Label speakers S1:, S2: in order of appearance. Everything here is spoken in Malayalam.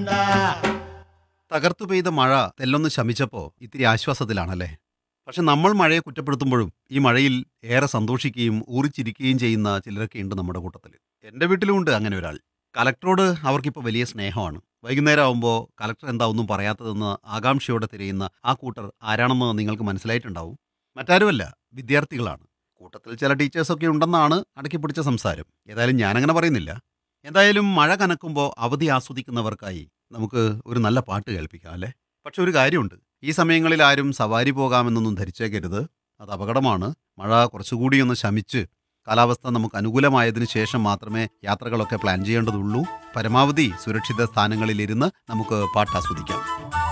S1: തകർത്തു പെയ്ത മഴ തെല്ലൊന്ന് ശമിച്ചപ്പോൾ ഇത്തിരി ആശ്വാസത്തിലാണല്ലേ പക്ഷെ നമ്മൾ മഴയെ കുറ്റപ്പെടുത്തുമ്പോഴും ഈ മഴയിൽ ഏറെ സന്തോഷിക്കുകയും ഊറിച്ചിരിക്കുകയും ചെയ്യുന്ന ചിലരൊക്കെ ഉണ്ട് നമ്മുടെ കൂട്ടത്തിൽ എൻ്റെ വീട്ടിലും ഉണ്ട് അങ്ങനെ ഒരാൾ കലക്ടറോട് അവർക്കിപ്പോൾ വലിയ സ്നേഹമാണ് വൈകുന്നേരം ആകുമ്പോൾ കലക്ടർ എന്താ ഒന്നും പറയാത്തതെന്ന് ആകാംക്ഷയോടെ തിരയുന്ന ആ കൂട്ടർ ആരാണെന്ന് നിങ്ങൾക്ക് മനസ്സിലായിട്ടുണ്ടാവും മറ്റാരുമല്ല വിദ്യാർത്ഥികളാണ് കൂട്ടത്തിൽ ചില ടീച്ചേഴ്സൊക്കെ ഉണ്ടെന്നാണ് അടക്കി പിടിച്ച സംസാരം ഏതായാലും ഞാനങ്ങനെ പറയുന്നില്ല എന്തായാലും മഴ കനക്കുമ്പോൾ അവധി ആസ്വദിക്കുന്നവർക്കായി നമുക്ക് ഒരു നല്ല പാട്ട് കേൾപ്പിക്കാം അല്ലേ പക്ഷെ ഒരു കാര്യമുണ്ട് ഈ സമയങ്ങളിൽ ആരും സവാരി പോകാമെന്നൊന്നും ധരിച്ചേക്കരുത് അത് അപകടമാണ് മഴ കുറച്ചുകൂടി ഒന്ന് ശമിച്ച് കാലാവസ്ഥ നമുക്ക് അനുകൂലമായതിനു ശേഷം മാത്രമേ യാത്രകളൊക്കെ പ്ലാൻ ചെയ്യേണ്ടതുള്ളൂ പരമാവധി സുരക്ഷിത സ്ഥാനങ്ങളിലിരുന്ന് നമുക്ക് പാട്ട് ആസ്വദിക്കാം